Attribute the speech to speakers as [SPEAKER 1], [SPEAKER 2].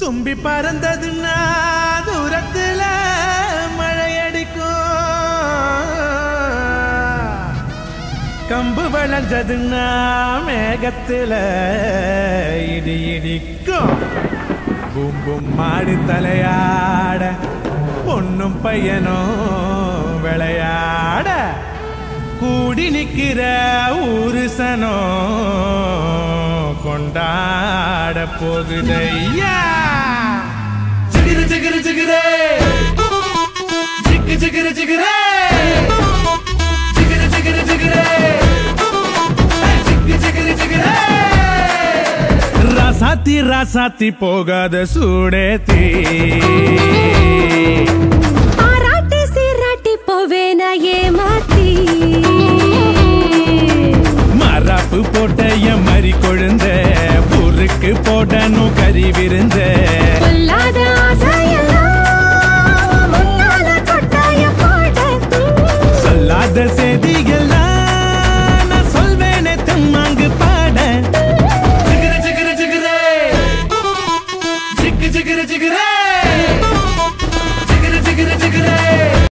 [SPEAKER 1] தும்பி பறந்ததுன்னா தூரத்துல மழையடிக்கும் கம்பு விளைஞ்சதுன்னா மேகத்துல இடி இடிக்கும் பூம் பூம் மாடி தலையாட பொண்ணும் பையனும் விளையாட கூடி நிக்கிற ஊரு சனோ கொண்டாட போகுதையா ஜிகிரு ஜிகிரு ஜிகிரே ஜிக்கு ஜிகிரு ஜிகிரே ஜிகிரு ஜிகிரு ஜிகிரே ஜிக்கு ஜிகிரு ஜிகிரே ராசாத்தி ராசாத்தி போகாத சூடேத்தி
[SPEAKER 2] ஆராட்டி சீராட்டி போவேன ஏமாத்தி
[SPEAKER 1] மராப்பு போட்ட என் மறி கொழுந்த பொருக்கு போடணும் கறி விருந்த
[SPEAKER 2] கொல்லாத ஆசையெல்லாம் முன்னால கொட்டாய போட
[SPEAKER 1] சொல்லாத செய்தி